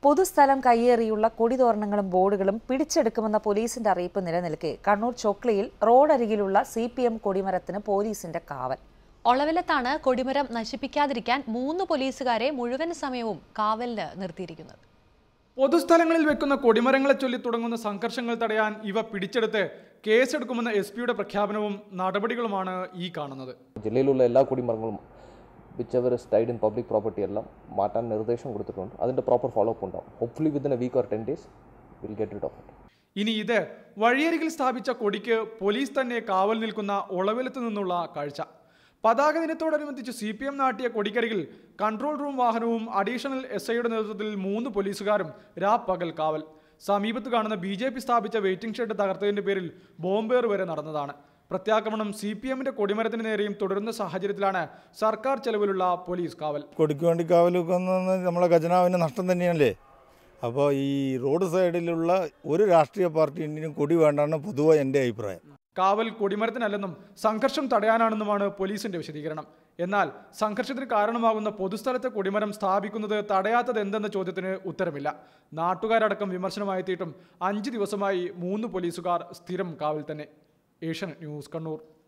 പൊതുസ്ഥലം കയ്യേറിയുള്ള കൊടിതോരണങ്ങളും ബോർഡുകളും പിടിച്ചെടുക്കുമെന്ന പോലീസിന്റെ അറിയിപ്പ് നിലനിൽക്കെ കണ്ണൂർ ചൊക്ലിയിൽ റോഡരികിലുള്ള സി പി എം കൊടിമരത്തിന് പോലീസിന്റെ കാവൽ ഒളവിലത്താണ് കൊടിമരം നശിപ്പിക്കാതിരിക്കാൻ മൂന്ന് പോലീസുകാരെ മുഴുവൻ സമയവും കാവലിന് നിർത്തിയിരിക്കുന്നത് പൊതുസ്ഥലങ്ങളിൽ വെക്കുന്ന കൊടിമരങ്ങളെ ചൊല്ലി തുടങ്ങുന്ന സംഘർഷങ്ങൾ തടയാൻ ഇവ പിടിച്ചെടുത്ത് കേസെടുക്കുമെന്ന എസ് പിയുടെ പ്രഖ്യാപനവും നടപടികളുമാണ് ഈ കാണുന്നത് ജില്ലയിലുള്ള എല്ലാ കുടിമരങ്ങളും whichever is tied in public property എല്ലാം മാറ്റാൻ നിർദ്ദേശം കൊടുത്തിട്ടുണ്ട് അതിൻ്റെ പ്രോപ്പർ ഫോളോ അപ്പ് ഉണ്ടാവും hopefully within a week or ten days will get it off it ഇനി ഇത് വഴിയരികിൽ സ്ഥാപിച്ച കൊടിക്ക് പോലീസ് തന്നെ കാവൽ നിൽക്കുന്ന ഒളവിലത്ത് നിന്നുള്ള കാഴ്ച പതാക ദിനത്തോടനുബന്ധിച്ച് സി പി എം നാട്ടിയ കൊടിക്കരികിൽ കൺട്രോൾ റൂം വാഹനവും അഡീഷണൽ എസ് ഐയുടെ നേതൃത്വത്തിൽ മൂന്ന് പോലീസുകാരും രാപ്പകൽ കാവൽ സമീപത്ത് കാണുന്ന ബി ജെ പി സ്ഥാപിച്ച വെയിറ്റിംഗ് ഷെഡ് തകർത്തതിന്റെ പേരിൽ ബോംബേർ വരെ നടന്നതാണ് പ്രത്യാക്രമണം സി പി എമ്മിന്റെ കൊടിമരത്തിന് നേരെയും തുടരുന്ന സാഹചര്യത്തിലാണ് സർക്കാർ ചെലവിലുള്ള പോലീസ് കാവൽ കൊടിക്ക് വേണ്ടി കാവൽ വെക്കുന്നത് നമ്മളെ ഖജനാവിന് നഷ്ടം തന്നെയല്ലേ അപ്പോൾ ഈ റോഡ് സൈഡിലുള്ള ഒരു രാഷ്ട്രീയ പാർട്ടിൻ്റെയും കൊടി വേണ്ടാണ് പൊതുവെ എൻ്റെ അഭിപ്രായം കാവൽ കൊടിമരത്തിനല്ലെന്നും സംഘർഷം തടയാനാണെന്നുമാണ് പോലീസിന്റെ വിശദീകരണം എന്നാൽ സംഘർഷത്തിന് കാരണമാകുന്ന പൊതുസ്ഥലത്തെ കൊടിമരം സ്ഥാപിക്കുന്നത് തടയാത്തത് എന്തെന്ന ചോദ്യത്തിന് ഉത്തരമില്ല നാട്ടുകാരടക്കം വിമർശനമായെത്തിയിട്ടും അഞ്ച് ദിവസമായി മൂന്ന് പോലീസുകാർ സ്ഥിരം കാവൽ തന്നെ ഏഷ്യൻ ന്യൂസ് കണ്ണൂർ